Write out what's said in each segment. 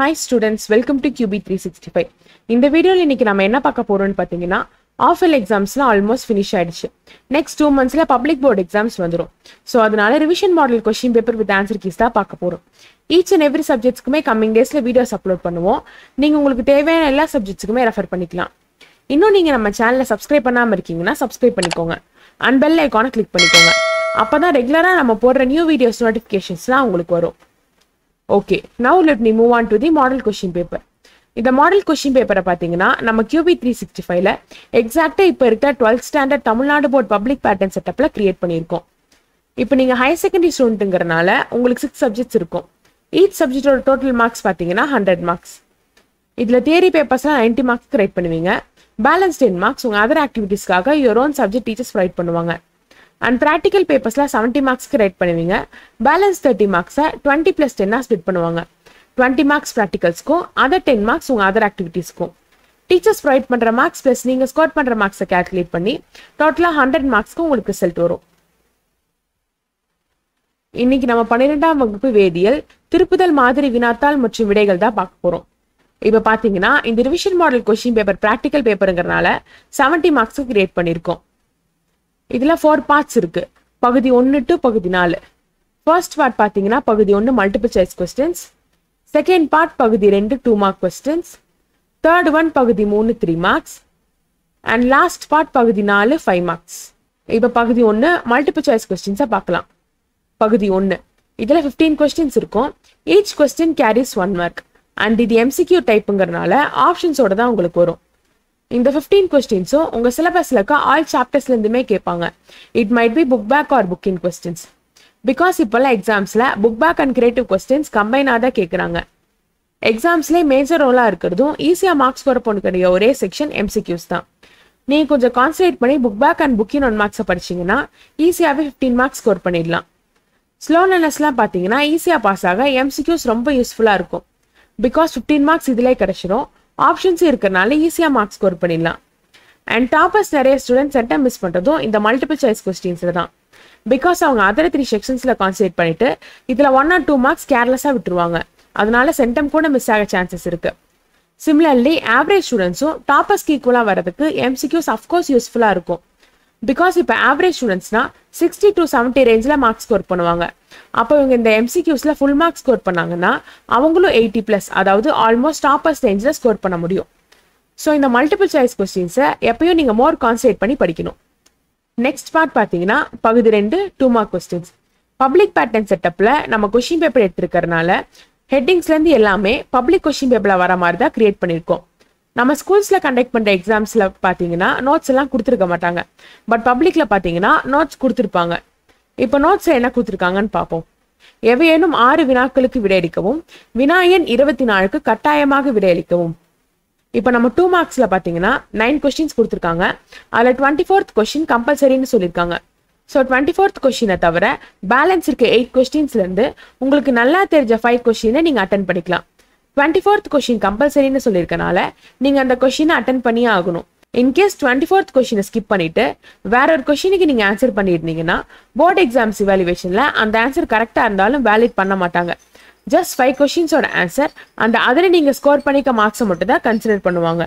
Hi students welcome to QB three sixty five இந்த வீடியோவில் இன்னைக்கு நம்ம என்ன பார்க்க போறோம்னு பார்த்தீங்கன்னா ஆஃபல் எக்ஸாம்ஸ்லாம் ஆல்மோஸ்ட் ஃபினிஷ் ஆயிடுச்சு நெக்ஸ்ட் டூ மந்த்ஸில் பப்ளிக் போர்டு எக்ஸாம்ஸ் வந்துடும் ஸோ அதனால revision model question paper with answer keys தான் பார்க்க போகிறோம் ஈச் அண்ட் எவ்ரி சப்ஜெக்ட்ஸ்க்குமே கம்மிங் டேஸில் வீடியோஸ் அப்லோட் பண்ணுவோம் நீங்கள் உங்களுக்கு தேவையான எல்லா சப்ஜெக்ட்ஸுக்குமே ரெஃபர் பண்ணிக்கலாம் இன்னும் நீங்கள் நம்ம சேனலை சப்ஸ்கிரைப் பண்ணாமல் இருக்கீங்கன்னா சப்ஸ்கிரைப் பண்ணிக்கோங்க அண்ட் பெல் ஐக்கானை கிளிக் பண்ணிக்கோங்க அப்போ தான் ரெகுலராக நம்ம போடுற நியூ வீடியோஸ் நோட்டிஃபிகேஷன்ஸ்லாம் உங்களுக்கு வரும் okay now let me move on to the model question paper இந்த மாடல் கொஷின் பேப்பரை பார்த்தீங்கன்னா நம்ம QB த்ரீ சிக்ஸ்டி ஃபைவ்ல எக்ஸாக்டாக இப்போ இருக்க twelfth standard Tamil Nadu board public pattern செட்டப்பில் கிரியேட் பண்ணியிருக்கோம் இப்போ நீங்கள் ஹையர் செகண்டரி ஸ்டூடெண்ட்டுங்கிறனால உங்களுக்கு சிக்ஸ் சப்ஜெக்ட்ஸ் இருக்கும் ஈச் சப்ஜெக்டோட டோட்டல் மார்க்ஸ் பார்த்தீங்கன்னா ஹண்ட்ரட் மார்க்ஸ் இதில் தியரி பேப்பர்ஸ்லாம் நைன்ட்டி மார்க்ஸ் ரைட் பண்ணுவீங்க பேலன்ஸ் டென் மார்க்ஸ் உங்கள் அதர் ஆக்டிவிட்டீஸ்க்காக your own subject teachers write பண்ணுவாங்க அண்ட் ப்ராக்டிக்கல் பேப்பர்ஸில் செவன்ட்டி மார்க்ஸ்க்கு ரைட் பண்ணுவீங்க பேலன்ஸ் தேர்ட்டி மார்க்ஸை டுவெண்ட்டி ப்ளஸ் டென்னாக ஸ்பிட் பண்ணுவாங்க டுவெண்ட்டி மார்க்ஸ் ப்ராக்டிகல்ஸ்க்கும் அதர் டென் மார்க்ஸ் உங்கள் அதர் ஆக்டிவிட்டீஸ்க்கும் டீச்சர்ஸ் ப்ரொவைட் பண்ணுற மார்க்ஸ் ப்ளஸ் நீங்கள் ஸ்கோர் பண்ணுற மார்க்ஸை கேல்குலேட் பண்ணி டோட்டலாக ஹண்ட்ரட் மார்க்ஸ்க்கு உங்களுக்கு ரிசல்ட் வரும் இன்னைக்கு நம்ம பன்னிரெண்டாம் வகுப்பு வேதியியல் திருப்புதல் மாதிரி வினாத்தாள் மற்றும் விடைகள் தான் பார்க்க போறோம் இப்போ பார்த்தீங்கன்னா இந்த revision model question paper practical பேப்பருங்கிறனால செவன்ட்டி மார்க்ஸுக்கு கிரியேட் பண்ணியிருக்கோம் இதில் ஃபோர் பார்ட்ஸ் இருக்கு பகுதி ஒன்று டு பகுதி நாலு ஃபர்ஸ்ட் பார்ட் பார்த்தீங்கன்னா பகுதி ஒன்று multiple choice questions second part பகுதி ரெண்டு two mark questions third one பகுதி மூணு three marks and last part பகுதி நாலு ஃபைவ் மார்க்ஸ் இப்போ பகுதி ஒன்று மல்டிபிள் சாய்ஸ் கொஸ்டின்ஸை பார்க்கலாம் பகுதி ஒன்று இதில் ஃபிஃப்டீன் கொஸ்டின்ஸ் இருக்கும் each question carries one mark and இது எம்சிக்யூ டைப்புங்கிறனால ஆப்ஷன்ஸோட தான் உங்களுக்கு வரும் இந்த ஃபிஃப்டீன் கொஸ்டின்ஸும் உங்கள் சிலபஸில் இருக்க ஆல் சாப்டர்ஸ்லேருந்துமே கேட்பாங்க it might be book back or booking questions because இப்போல்லாம் எக்ஸாம்ஸில் book back and creative questions கம்பைனாக தான் கேட்குறாங்க எக்ஸாம்ஸ்லேயே மேஜர் ரோலாக இருக்கிறதும் ஈஸியாக மார்க்ஸ் ஸ்கோர் பண்ணக்கூடிய ஒரே செக்ஷன் எம்சிக்யூஸ் தான் நீங்கள் கொஞ்சம் கான்சன்ட்ரேட் பண்ணி book back and booking one மார்க்ஸை படிச்சீங்கன்னா ஈஸியாகவே ஃபிஃப்டீன் மார்க்ஸ் ஸ்கோர் பண்ணிடலாம் ஸ்லோனஸ்லாம் பார்த்தீங்கன்னா ஈஸியாக பாஸ் ஆக எம்சிக்யூஸ் ரொம்ப யூஸ்ஃபுல்லாக இருக்கும் பிகாஸ் ஃபிஃப்டீன் மார்க்ஸ் இதிலே கிடச்சிரும் ஆப்ஷன்ஸ் இருக்கிறனால ஈஸியாக மார்க்ஸ் ஸ்கோர் பண்ணிடலாம் அண்ட் டாப்பர்ஸ் நிறைய ஸ்டூடெண்ட்ஸ் சென்டம் மிஸ் பண்ணுறதும் இந்த மல்டிபிள் சாய்ஸ் கொஸ்டின்ஸில் தான் பிகாஸ் அவங்க அதர் த்ரீ செக்ஷன்ஸில் கான்சன்ட்ரேட் பண்ணிட்டு இதில் ஒன் ஆர் டூ மார்க்ஸ் கேர்லெஸ்ஸாக விட்டுருவாங்க அதனால சென்டம் கூட மிஸ் ஆக சான்சஸ் இருக்கு சிமிலர்லி ஆவரேஜ் ஸ்டூடெண்ட்ஸும் டாப்பர்ஸ்க்கு ஈக்குவலாக வரதுக்கு எம்சிக்யூஸ் அஃப்கோர்ஸ் யூஸ்ஃபுல்லாக இருக்கும் பிகாஸ் இப்போ ஆவரேஜ் ஸ்டூடெண்ட்ஸ்னா சிக்ஸ்டி டு செவன்ட்டி ரேஞ்சில் மார்க்ஸ் ஸ்கோர் பண்ணுவாங்க அப்போ இவங்க இந்த எம்சிக்யூஸில் ஃபுல் மார்க்ஸ் ஸ்கோர் பண்ணாங்கன்னா அவங்களும் எயிட்டி ப்ளஸ் அதாவது ஆல்மோஸ்ட் டாப்பர்ஸ் ரேஞ்சில் ஸ்கோர் பண்ண முடியும் ஸோ இந்த மல்டிபிள் சாய்ஸ் கொஸ்டின்ஸை எப்பயும் நீங்கள் மோர் கான்சன்ட்ரேட் பண்ணி படிக்கணும் நெக்ஸ்ட் பார்ட் பார்த்தீங்கன்னா பகுதி ரெண்டு two mark questions public pattern செட்டப்பில் நம்ம கொஷின் பேப்பர் எடுத்துருக்கறனால ஹெட்டிங்ஸ்லேருந்து எல்லாமே பப்ளிக் கொஷின் பேப்பரில் வர மாதிரி தான் கிரியேட் பண்ணியிருக்கோம் நம்ம ஸ்கூல்ஸில் கண்டக்ட் பண்ணுற எக்ஸாம்ஸில் பார்த்தீங்கன்னா நோட்ஸ் எல்லாம் கொடுத்துருக்க மாட்டாங்க பட் பப்ளிக்கில் பார்த்தீங்கன்னா நோட்ஸ் கொடுத்துருப்பாங்க இப்போ நோட்ஸில் என்ன கொடுத்துருக்காங்கன்னு பார்ப்போம் எவையேனும் ஆறு வினாக்களுக்கு விடையளிக்கவும் வினா எண் இருபத்தி நாலுக்கு கட்டாயமாக விடையளிக்கவும் இப்போ நம்ம டூ மார்க்ஸில் பார்த்தீங்கன்னா நைன் கொஸ்டின்ஸ் கொடுத்துருக்காங்க அதில் டுவெண்ட்டி ஃபோர்த் கொஸ்டின் கம்பல்சரின்னு சொல்லியிருக்காங்க ஸோ டுவெண்ட்டி ஃபோர்த் கொஸ்டினை தவிர பேலன்ஸ் இருக்க எயிட் கொஸ்டின்ஸ்லேருந்து உங்களுக்கு நல்லா தெரிஞ்ச ஃபைவ் கொஸ்டினை நீங்கள் அட்டன் பண்ணிக்கலாம் டுவெண்ட்டி ஃபோர்த் கொஸ்டின் கம்பல்சரின்னு சொல்லியிருக்கனால நீங்கள் அந்த கொஸ்டினை அட்டன் பண்ணியே ஆகணும் இன்கேஸ் டுவெண்ட்டி ஃபோர்த் கொஸ்டினை ஸ்கிப் பண்ணிட்டு வேற ஒரு கொஸ்டினுக்கு நீங்கள் ஆன்சர் பண்ணியிருந்தீங்கன்னா போர்டு எக்ஸாம்ஸ் இவாலுவேஷனில் அந்த ஆன்சர் கரெக்டாக இருந்தாலும் வேலிட் பண்ண மாட்டாங்க ஜஸ்ட் ஃபைவ் கொஸ்டின்ஸோட ஆன்சர் அந்த அதில் நீங்கள் ஸ்கோர் பண்ணிக்க மார்க்ஸை மட்டும் தான் கன்சிடர் பண்ணுவாங்க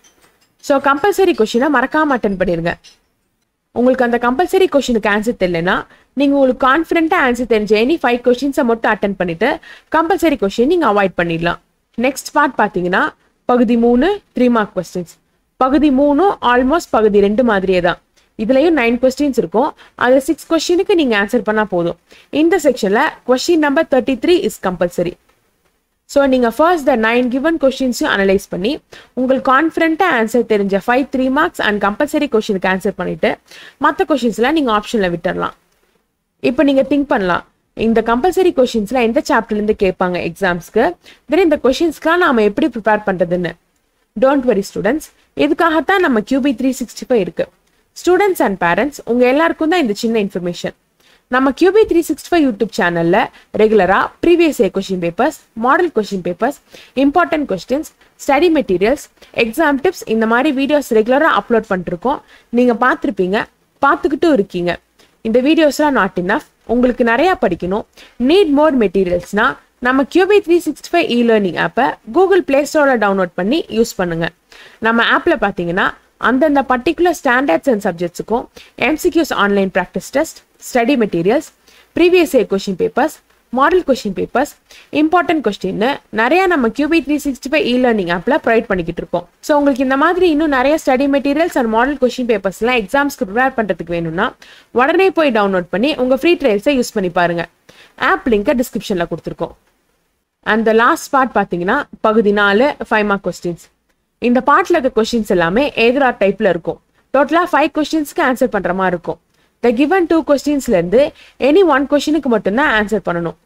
ஸோ கம்பல்சரி கொஷினை மறக்காம அட்டன் பண்ணிருங்க உங்களுக்கு அந்த கம்பல்சரி கொஷினுக்கு ஆன்சர் தெரியலனா நீங்கள் உங்களுக்கு கான்ஃபிடென்ட்டாக ஆன்சர் தெரிஞ்ச எனி ஃபைவ் கொஷின்ஸை மட்டும் அட்டன் பண்ணிட்டு கம்பல்சரி கொஷின் நீங்கள் அவாய்ட் பண்ணிடலாம் நெக்ஸ்ட் பார்ட் பார்த்தீங்கன்னா பகுதி மூணு த்ரீ மார்க் கொஸ்டின்ஸ் பகுதி மூணும் ஆல்மோஸ்ட் பகுதி ரெண்டு மாதிரியே தான் இதுலயும் நைன் கொஸ்டின்ஸ் இருக்கும் அதில் சிக்ஸ் கொஸ்டினுக்கு நீங்கள் ஆன்சர் பண்ணால் போதும் இந்த செக்ஷனில் question number thirty three is compulsory so நீங்கள் ஃபர்ஸ்ட் த நைன் கிவன் கொஷின்ஸையும் அனலைஸ் பண்ணி உங்களுக்கு கான்ஃபிடென்ட்டாக ஆன்சர் தெரிஞ்ச five three marks and compulsory கொஷினுக்கு ஆன்சர் பண்ணிட்டு மற்ற கொஷின்ஸ்லாம் நீங்கள் ஆப்ஷனில் விட்டுறலாம் இப்போ நீங்கள் திங்க் பண்ணலாம் இந்த கம்பல்சரி கொஷின்ஸ்ல எந்த சாப்டர்லேருந்து கேட்பாங்க எக்ஸாம்ஸ்க்கு தென் இந்த கொஷின்ஸ்க்குலாம் நாம எப்படி ப்ரிப்பேர் பண்ணுறதுன்னு டோன்ட் வரி ஸ்டூடெண்ட்ஸ் இதுக்காகத்தான் நம்ம QB த்ரீ சிக்ஸ்டி ஃபைவ் இருக்கு ஸ்டூடெண்ட்ஸ் அண்ட் பேரண்ட்ஸ் உங்க எல்லாருக்கும் தான் இந்த சின்ன இன்ஃபர்மேஷன் நம்ம QB three sixty five YouTube சேனல்ல ரெகுலரா previous year question papers model question papers important questions study materials exam tips இந்த மாதிரி வீடியோஸ் ரெகுலரா அப்லோட் பண்ணிருக்கோம் நீங்க பார்த்துருப்பீங்க பார்த்துக்கிட்டும் இருக்கீங்க இந்த வீடியோஸ்லாம் நாட் இனஃப் உங்களுக்கு நிறைய படிக்கணும் நீட் மோர் மெட்டீரியல்ஸ்னா நம்ம QB three sixty five e learning ஆப்பை கூகுள் ப்ளே ஸ்டோரில் டவுன்லோட் பண்ணி யூஸ் பண்ணுங்க நம்ம ஆப்பில் பார்த்தீங்கன்னா அந்தந்த பர்டிகுலர் ஸ்டாண்டர்ட்ஸ் அண்ட் சப்ஜெக்ட்ஸுக்கும் MCQs online practice test study materials previous year question papers model question papers important கொஸ்டின்னு நிறைய நம்ம QB three sixty five e learning ஆப்பில் ப்ரொவைட் பண்ணிக்கிட்டு இருக்கோம் ஸோ உங்களுக்கு இந்த மாதிரி இன்னும் நிறைய study materials and model question பேப்பர்ஸ்லாம் எக்ஸாம்ஸ்க்கு ப்ரிப்பேர் பண்ணுறதுக்கு வேணும்னா உடனே போய் டவுன்லோட் பண்ணி உங்கள் ஃப்ரீ ட்ரையல்ஸை யூஸ் பண்ணி பாருங்க ஆப் லிங்கை டிஸ்கிரிப்ஷனில் கொடுத்துருக்கோம் அண்ட் த லாஸ்ட் பார்ட் பார்த்தீங்கன்னா பகுதி நாலு ஃபைவ் மார்க் கொஸ்டின்ஸ் இந்த பார்ட்டில் இருக்க கொஸ்டின்ஸ் எல்லாமே எதிரா டைப்பில் இருக்கும் டோட்டலாக ஃபைவ் கொஸ்டின்ஸ்க்கு ஆன்சர் பண்ணுற மாதிரி இருக்கும் த கிவன் டூ கொஸ்டின்ஸ்லேருந்து எனி ஒன் கொஸ்டினுக்கு மட்டும்தான் ஆன்சர் பண்ணணும்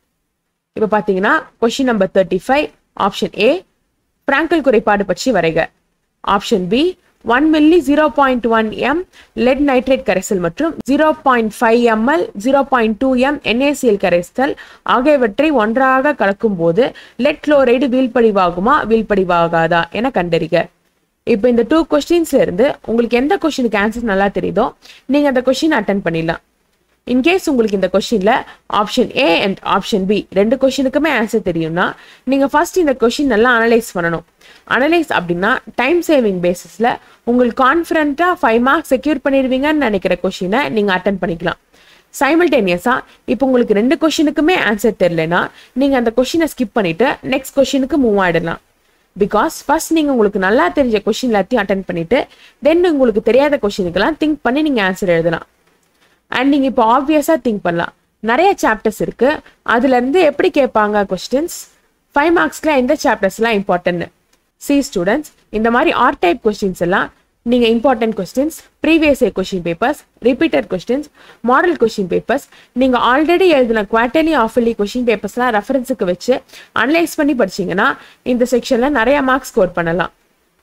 இப்போ பார்த்தீங்கன்னா question number thirty five option A Frenkel குறைபாடு பற்றி வரைக option B one milli zero point one M lead nitrate கரைசல் மற்றும் zero point five ml zero point two M NaCl கரைசல் ஆகியவற்றை ஒன்றாக கலக்கும் போது லெட் குளோரைடு வீழ்படிவாகுமா வீழ்படிவாகாதா என கண்டறிக இப்போ இந்த டூ கொஸ்டின்ஸ்ல இருந்து உங்களுக்கு எந்த கொஸ்டினுக்கு ஆன்சர் நல்லா தெரியுதோ நீங்க அந்த கொஸ்டின் அட்டன் பண்ணிடலாம் இன்கேஸ் உங்களுக்கு இந்த கொஸ்டின்ல option A and option B ரெண்டு கொஸ்டினுக்குமே ஆன்சர் தெரியும்னா நீங்க ஃபர்ஸ்ட் இந்த கொஸ்டின் நல்லா அனலைஸ் பண்ணணும் அனலைஸ் அப்படின்னா டைம் சேவிங் பேசிஸ்ல உங்களுக்கு கான்ஃபிடண்டா ஃபைவ் மார்க்ஸ் செக்யூர் பண்ணிடுவீங்கன்னு நினைக்கிற கொஸ்டினை நீங்க அட்டன் பண்ணிக்கலாம் சைமல்டேனியஸா இப்போ உங்களுக்கு ரெண்டு கொஸ்டினுக்குமே ஆன்சர் தெரியலனா நீங்க அந்த கொஸ்டினை ஸ்கிப் பண்ணிட்டு நெக்ஸ்ட் கொஸ்டினுக்கு மூவ் ஆயிடலாம் பிகாஸ் ஃபர்ஸ்ட் நீங்க உங்களுக்கு நல்லா தெரிஞ்ச கொஸ்டின் எல்லாத்தையும் அட்டன் பண்ணிட்டு தென் உங்களுக்கு தெரியாத கொஸ்டினுக்கெல்லாம் திங்க் பண்ணி நீங்க ஆன்சர் எழுதலாம் அண்ட் நீங்கள் இப்போ ஆப்வியஸாக திங்க் பண்ணலாம் நிறைய சாப்டர்ஸ் இருக்கு அதுல இருந்து எப்படி கேட்பாங்க கொஸ்டின்ஸ் ஃபைவ் மார்க்ஸ்ல எந்த சாப்டர்ஸ்லாம் இம்பார்ட்டன்ட் சி ஸ்டூடெண்ட்ஸ் இந்த மாதிரி ஆர் டைப் கொஸ்டின்ஸ் எல்லாம் நீங்கள் important questions previous year question papers repeated questions model question papers நீங்கள் ஆல்ரெடி எழுதின குவார்டர்லி ஆஃபர்லி கொஸ்டின் பேப்பர்ஸ்லாம் ரெஃபரன்ஸுக்கு வச்சு அனலைஸ் பண்ணி படிச்சீங்கன்னா இந்த செக்ஷனில் நிறைய மார்க்ஸ் ஸ்கோர் பண்ணலாம்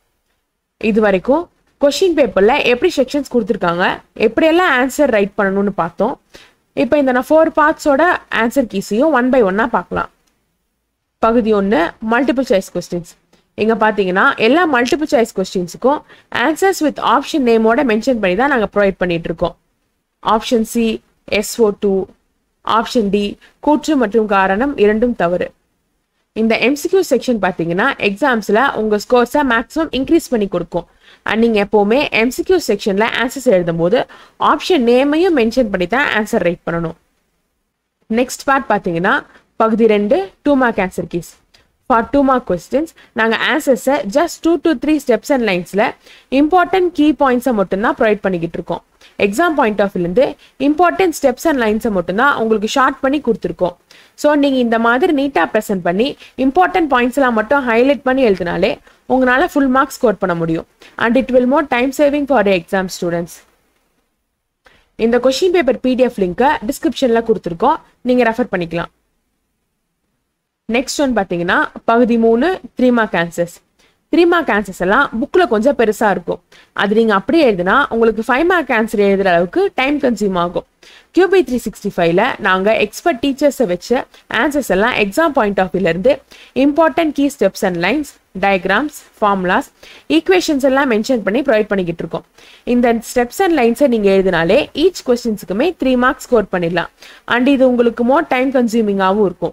இது வரைக்கும் கொஷின் பேப்பரில் எப்படி செக்ஷன்ஸ் கொடுத்துருக்காங்க எப்படியெல்லாம் ஆன்சர் ரைட் பண்ணணும்னு பார்த்தோம் இப்போ இந்த நான் ஃபோர் பார்ட்ஸோட ஆன்சர் கீஸையும் ஒன் பை ஒன்னாக பார்க்கலாம் பகுதி ஒன்று மல்டிபிள் சாய்ஸ் கொஸ்டின்ஸ் இங்கே பார்த்தீங்கன்னா எல்லா மல்டிபிள் சாய்ஸ் கொஸ்டின்ஸுக்கும் ஆன்சர்ஸ் வித் ஆப்ஷன் நேமோட மென்ஷன் பண்ணி தான் நாங்கள் ப்ரொவைட் பண்ணிட்டு இருக்கோம் option C SO two option D கூற்று மற்றும் காரணம் இரண்டும் தவறு இந்த எம்சிக்யூ செக்ஷன் பார்த்தீங்கன்னா எக்ஸாம்ஸில் உங்கள் ஸ்கோர்ஸை மேக்ஸிமம் இன்க்ரீஸ் பண்ணி கொடுக்கும் அண்ட் நீங்கள் எப்போவுமே எம்சிக்யூ செக்ஷனில் ஆன்சர்ஸ் எழுதும்போது ஆப்ஷன் நேமையும் மென்ஷன் பண்ணி தான் ஆன்சர் ரைட் பண்ணணும் நெக்ஸ்ட் பார்ட் பார்த்தீங்கன்னா பகுதி ரெண்டு two mark answer keys for two mark questions நாங்கள் ஆன்சர்ஸை just two to three steps and லைன்ஸில் இம்பார்ட்டன்ட் கீ பாயிண்ட்ஸை மட்டும்தான் ப்ரொவைட் பண்ணிக்கிட்டு இருக்கோம் எக்ஸாம் பாயிண்ட் ஆஃப் இருந்து இம்பார்ட்டன்ட் ஸ்டெப்ஸ் அண்ட் லைன்ஸை மட்டும்தான் உங்களுக்கு ஷார்ட் பண்ணி கொடுத்துருக்கோம் ஸோ நீங்கள் இந்த மாதிரி நீட்டாக ப்ரெசென்ட் பண்ணி இம்பார்ட்டன்ட் பாயிண்ட்ஸ்லாம் மட்டும் ஹைலைட் பண்ணி எழுதினாலே உங்களால் ஃபுல் மார்க்ஸ் ஸ்கோர் பண்ண முடியும் and it will more time saving for exam students இந்த கொஷின் பேப்பர் பிடிஎஃப் லிங்கை டிஸ்கிரிப்ஷனில் கொடுத்துருக்கோம் நீங்கள் ரெஃபர் பண்ணிக்கலாம் நெக்ஸ்ட் ஒன் பார்த்தீங்கன்னா பகுதி மூணு three mark answers three mark answers எல்லாம் புக்கில் கொஞ்சம் பெருசாக இருக்கும் அது நீங்கள் அப்படியே எழுதுனா உங்களுக்கு ஃபைவ் மார்க் ஆன்சர் எழுதுற அளவுக்கு டைம் கன்சியூம் ஆகும் கியூபி த்ரீ சிக்ஸ்டி ஃபைவ்ல நாங்கள் எக்ஸ்பர்ட் டீச்சர்ஸை வச்சு ஆன்சர்ஸ் எல்லாம் எக்ஸாம் பாயிண்ட் ஆஃப் வியூலேருந்து important key steps and lines diagrams formulas equations எல்லாம் மென்ஷன் பண்ணி ப்ரொவைட் பண்ணிக்கிட்டு இருக்கோம் இந்த ஸ்டெப்ஸ் அண்ட் லைன்ஸை நீங்கள் எழுதினாலே ஈச் கொஸ்டின்ஸுக்குமே த்ரீ மார்க்ஸ் ஸ்கோர் பண்ணிடலாம் அண்ட் இது உங்களுக்கு மோர் டைம் கன்சியூமிங்காகவும் இருக்கும்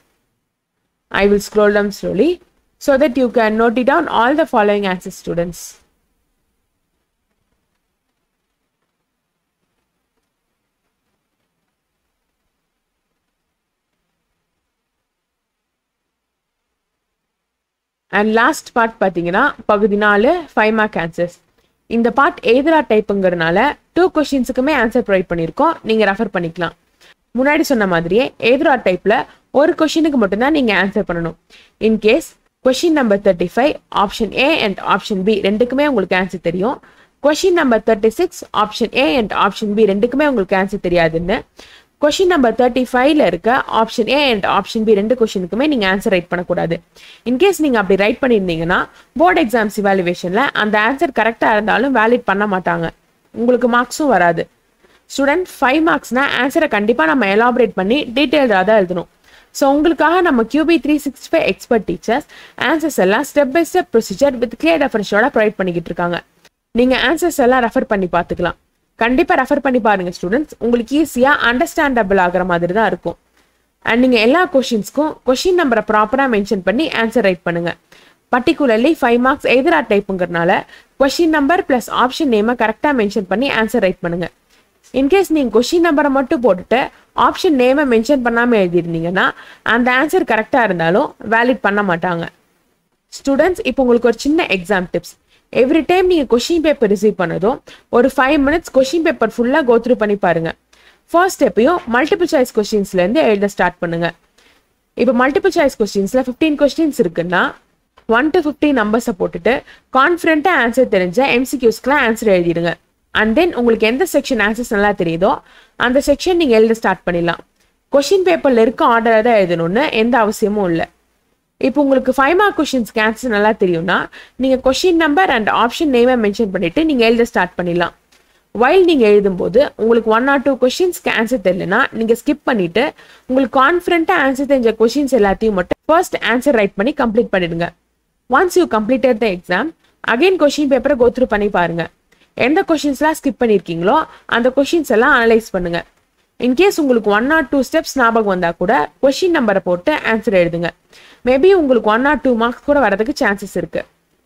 I will scroll down slowly so that you can note it down all the following answers, students. And last part பார்த்தீங்கன்னா பகுதி நாலு ஃபைவ் மார்க் ஆன்சர்ஸ் இந்த பார்ட் எதிரா டைப்புங்கிறதுனால டூ கொஷின்ஸுக்குமே ஆன்சர் ப்ரொவைட் பண்ணியிருக்கோம் நீங்கள் ரெஃபர் பண்ணிக்கலாம் முன்னாடி சொன்ன மாதிரியே எதிரா டைப்பில் ஒரு கொஷினுக்கு மட்டும்தான் நீங்கள் ஆன்சர் பண்ணணும் in case question number thirty five option A and option B ரெண்டுக்குமே உங்களுக்கு ஆன்சர் தெரியும் question number thirty six option A and option B ரெண்டுக்குமே உங்களுக்கு ஆன்சர் தெரியாதுன்னு கொஷின் நம்பர் தேர்ட்டி ஃபைவ்ல இருக்க option A and option B ரெண்டு கொஷினுக்குமே நீங்கள் ஆன்சர் ரைட் பண்ணக்கூடாது இன்கேஸ் நீங்கள் அப்படி ரைட் பண்ணியிருந்தீங்கன்னா போர்டு எக்ஸாம்ஸ் இவாலுவேஷனில் அந்த ஆன்சர் கரெக்டாக இருந்தாலும் வேலிட் பண்ண மாட்டாங்க உங்களுக்கு மார்க்ஸும் வராது ஸ்டூடெண்ட் ஃபைவ் மார்க்ஸ்னா ஆன்சரை கண்டிப்பாக நம்ம எலாபரேட் பண்ணி டீட்டெயில்டாக தான் எழுதணும் ஸோ உங்களுக்காக நம்ம QB three sixty five expert teachers answers எல்லாம் step by step procedure with clear ரெஃபரன்ஸோட ப்ரொவைட் பண்ணிக்கிட்டு இருக்காங்க நீங்கள் ஆன்சர்ஸ் எல்லாம் ரெஃபர் பண்ணி பார்த்துக்கலாம் கண்டிப்பாக ரெஃபர் பண்ணி பாருங்க ஸ்டூடெண்ட்ஸ் உங்களுக்கு ஈஸியாக அண்டர்ஸ்டாண்டபிள் ஆகிற மாதிரி தான் இருக்கும் அண்ட் நீங்கள் எல்லா கொஷின்ஸ்க்கும் கொஷின் நம்பரை ப்ராப்பராக மென்ஷன் பண்ணி ஆன்சர் ரைட் பண்ணுங்கள் பர்டிகுலர்லி ஃபைவ் மார்க்ஸ் எதிரா டைப்புங்கிறனால கொஷின் நம்பர் ப்ளஸ் ஆப்ஷன் நேமை கரெக்டாக மென்ஷன் பண்ணி ஆன்சர் ரைட் பண்ணுங்கள் இன்கேஸ் நீங்கள் கொஷின் நம்பரை மட்டும் போட்டுட்டு ஆப்ஷன் நேமை மென்ஷன் பண்ணாமல் எழுதியிருந்தீங்கன்னா அந்த ஆன்சர் கரெக்டாக இருந்தாலும் வேலிட் பண்ண மாட்டாங்க ஸ்டூடெண்ட்ஸ் இப்போ உங்களுக்கு ஒரு சின்ன எக்ஸாம் டிப்ஸ் எவ்ரி டைம் நீங்கள் கொஷின் பேப்பர் ரிசீவ் பண்ணதும் ஒரு ஃபைவ் மினிட்ஸ் கொஷின் பேப்பர் ஃபுல்லாக கோத்ரூ பண்ணி பாருங்க ஃபர்ஸ்ட் ஸ்டெப்பையும் மல்டிபிள் சாய்ஸ் கொஸ்டின்ஸ்லேருந்து எழுத ஸ்டார்ட் பண்ணுங்க இப்போ மல்டிபிள் சாய்ஸ் கொஸ்டின்ஸில் ஃபிஃப்டீன் கொஸ்டின்ஸ் இருக்குன்னா ஒன் டு ஃபிஃப்டீன் நம்பர்ஸை போட்டுட்டு கான்ஃபிடென்ட்டாக ஆன்சர் தெரிஞ்ச எம்சிக்யூஸ்க்குலாம் ஆன்சர் எழுதிடுங்க அண்ட் தென் உங்களுக்கு எந்த செக்ஷன் ஆன்சர்ஸ் நல்லா தெரியுதோ அந்த செக்ஷன் நீங்கள் எழுத ஸ்டார்ட் பண்ணிடலாம் கொஷின் பேப்பரில் இருக்க ஆர்டரை தான் எழுதணும்னு எந்த அவசியமும் இல்லை இப்போ உங்களுக்கு ஃபைவ் மார்க் கொஷின்ஸ்க்கு ஆன்சர் நல்லா தெரியும்னா நீங்கள் கொஷின் நம்பர் அண்ட் ஆப்ஷன் நேமை மென்ஷன் பண்ணிட்டு நீங்கள் எழுத ஸ்டார்ட் பண்ணிடலாம் வைல் நீங்கள் எழுதும்போது உங்களுக்கு ஒன் ஆர் டூ கொஷின்ஸ்க்கு ஆன்சர் தெரியலனா நீங்கள் ஸ்கிப் பண்ணிட்டு உங்களுக்கு கான்ஃபிடென்ட்டாக ஆன்சர் தெரிஞ்ச கொஷின்ஸ் எல்லாத்தையும் மட்டும் ஃபர்ஸ்ட் ஆன்சர் ரைட் பண்ணி கம்ப்ளீட் பண்ணிடுங்க once you completed the exam again question பேப்பரை கோத்ரூ பண்ணி பாருங்க எந்த கொஷின்ஸ்லாம் ஸ்கிப் பண்ணியிருக்கீங்களோ அந்த கொஷின்ஸ் எல்லாம் அனலைஸ் பண்ணுங்க இன்கேஸ் உங்களுக்கு ஒன் ஆர் டூ ஸ்டெப்ஸ் ஞாபகம் வந்தால் கூட கொஷின் நம்பரை போட்டு ஆன்சர் எழுதுங்க மேபி உங்களுக்கு ஒன் ஆர் டூ மார்க்ஸ் கூட வரதுக்கு சான்சஸ் இருக்கு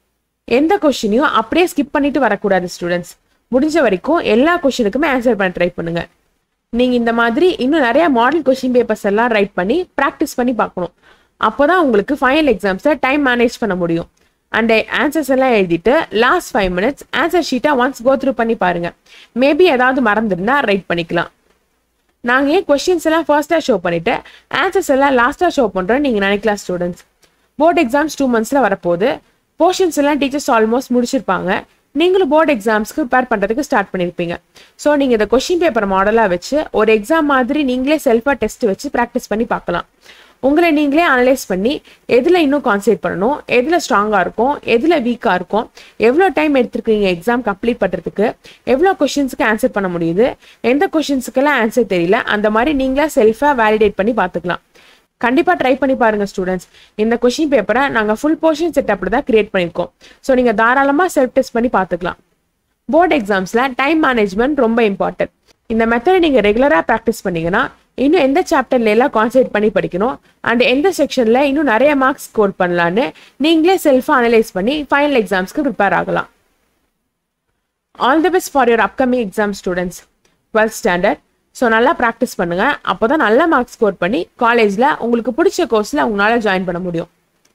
எந்த கொஷினையும் அப்படியே ஸ்கிப் பண்ணிட்டு வரக்கூடாது ஸ்டூடெண்ட்ஸ் முடிஞ்ச வரைக்கும் எல்லா கொஷினுக்குமே ஆன்சர் பண்ண ட்ரை பண்ணுங்க நீங்கள் இந்த மாதிரி இன்னும் நிறைய மாடல் கொஷின் பேப்பர்ஸ் எல்லாம் ரைட் பண்ணி ப்ராக்டிஸ் பண்ணி பார்க்கணும் அப்போதான் உங்களுக்கு ஃபைனல் எக்ஸாம்ஸை டைம் மேனேஜ் பண்ண முடியும் அண்ட் ஆன்சர்ஸ் எல்லாம் எழுதிட்டு லாஸ்ட் ஃபைவ் மினிட்ஸ் ஆன்சர் ஷீட்டை ஒன்ஸ் கோ த்ரூ பண்ணி பாருங்க மேபி ஏதாவது மறந்துருந்தா ரைட் பண்ணிக்கலாம் நாங்கள் ஏன் கொஷின்ஸ் எல்லாம் ஃபர்ஸ்ட்டாக ஷோ பண்ணிட்டு ஆன்சர்ஸ் எல்லாம் லாஸ்ட்டாக ஷோ பண்ணுறோம் நீங்கள் நினைக்கலாம் ஸ்டூடெண்ட்ஸ் போர்டு எக்ஸாம்ஸ் டூ மந்த்ஸில் வரப்போகுது போர்ஷன்ஸ் எல்லாம் டீச்சர்ஸ் ஆல்மோஸ்ட் முடிச்சிருப்பாங்க நீங்களும் போர்டு எக்ஸாம்ஸ்க்கு ப்ரிப்பேர் பண்ணுறதுக்கு ஸ்டார்ட் பண்ணியிருப்பீங்க ஸோ நீங்கள் இந்த கொஷின் பேப்பர் மாடலாக வச்சு ஒரு எக்ஸாம் மாதிரி நீங்களே செல்ஃபாக டெஸ்ட் வச்சு ப்ராக்டிஸ் பண்ணி பார்க்கலாம் உங்களை நீங்களே அனலைஸ் பண்ணி எதில் இன்னும் கான்சென்ட்ரேட் பண்ணணும் எதில் ஸ்ட்ராங்காக இருக்கும் எதில் வீக்காக இருக்கும் எவ்வளோ டைம் எடுத்துருக்கீங்க எக்ஸாம் கம்ப்ளீட் பண்ணுறதுக்கு எவ்வளோ கொஷின்ஸுக்கு ஆன்சர் பண்ண முடியுது எந்த கொஷின்ஸுக்கெல்லாம் ஆன்சர் தெரியல அந்த மாதிரி நீங்களே செல்ஃபாக வேலிடேட் பண்ணி பார்த்துக்கலாம் கண்டிப்பாக ட்ரை பண்ணி பாருங்க ஸ்டூடெண்ட்ஸ் இந்த கொஷின் பேப்பரை நாங்கள் ஃபுல் போர்ஷன் செட்டப்பில் தான் கிரியேட் பண்ணியிருக்கோம் ஸோ நீங்கள் தாராளமாக செல்ஃப் டெஸ்ட் பண்ணி பார்த்துக்கலாம் போர்டு எக்ஸாம்ஸில் டைம் மேனேஜ்மெண்ட் ரொம்ப இம்பார்ட்டன்ட் இந்த மெத்தடை நீங்கள் ரெகுலராக ப்ராக்டிஸ் பண்ணீங்கன்னா இன்னும் எந்த சாப்டர்ல எல்லாம் கான்சென்ட்ரேட் பண்ணி படிக்கணும் அண்ட் எந்த செக்ஷனில் இன்னும் நிறைய மார்க்ஸ் ஸ்கோர் பண்ணலான்னு நீங்களே செல்ஃபாக அனலைஸ் பண்ணி ஃபைனல் எக்ஸாம்ஸ்க்கு ப்ரிப்பேர் ஆகலாம் all the best for your upcoming exam students twelfth standard so நல்லா ப்ராக்டிஸ் பண்ணுங்கள் அப்போ தான் நல்ல மார்க்ஸ் ஸ்கோர் பண்ணி காலேஜில் உங்களுக்கு பிடிச்ச கோர்ஸில் உங்களால் ஜாயின் பண்ண முடியும்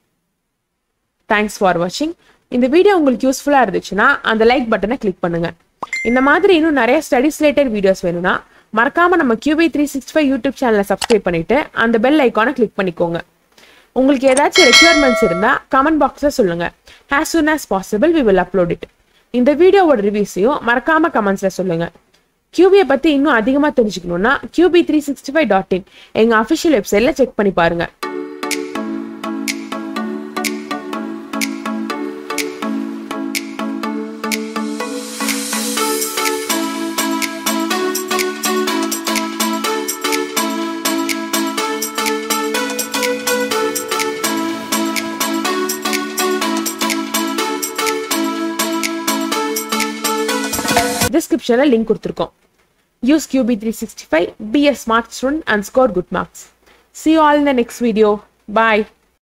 தேங்க்ஸ் ஃபார் வாட்சிங் இந்த வீடியோ உங்களுக்கு யூஸ்ஃபுல்லாக இருந்துச்சுன்னா அந்த லைக் பட்டனை கிளிக் பண்ணுங்கள் இந்த மாதிரி இன்னும் நிறைய ஸ்டடிஸ் ரிலேட்டட் வீடியோஸ் வேணும்னா மறக்காம நம்ம QB three six five YouTube சேனலை சப்ஸ்கிரைப் பண்ணிட்டு அந்த பெல் ஐக்கானை கிளிக் பண்ணிக்கோங்க உங்களுக்கு ஏதாச்சும் ரெக்யர்மெண்ட்ஸ் இருந்தால் கமெண்ட் பாக்ஸில் சொல்லுங்க as soon as possible we will upload it இந்த வீடியோவோட ரிவ்யூஸையும் மறக்காம கமெண்ட்ஸில் சொல்லுங்க கியூபியை பற்றி இன்னும் அதிகமாக தெரிஞ்சுக்கணும்னா QB three sixty five dot in எங்கள் அஃபிஷியல் வெப்சைட்டில் செக் பண்ணி பாருங்க டிஸ்கிரிப்ஷனில் லிங்க் கொடுத்துருக்கோம் use QB three sixty five be a smart student and score good marks. See you all in the next video. Bye.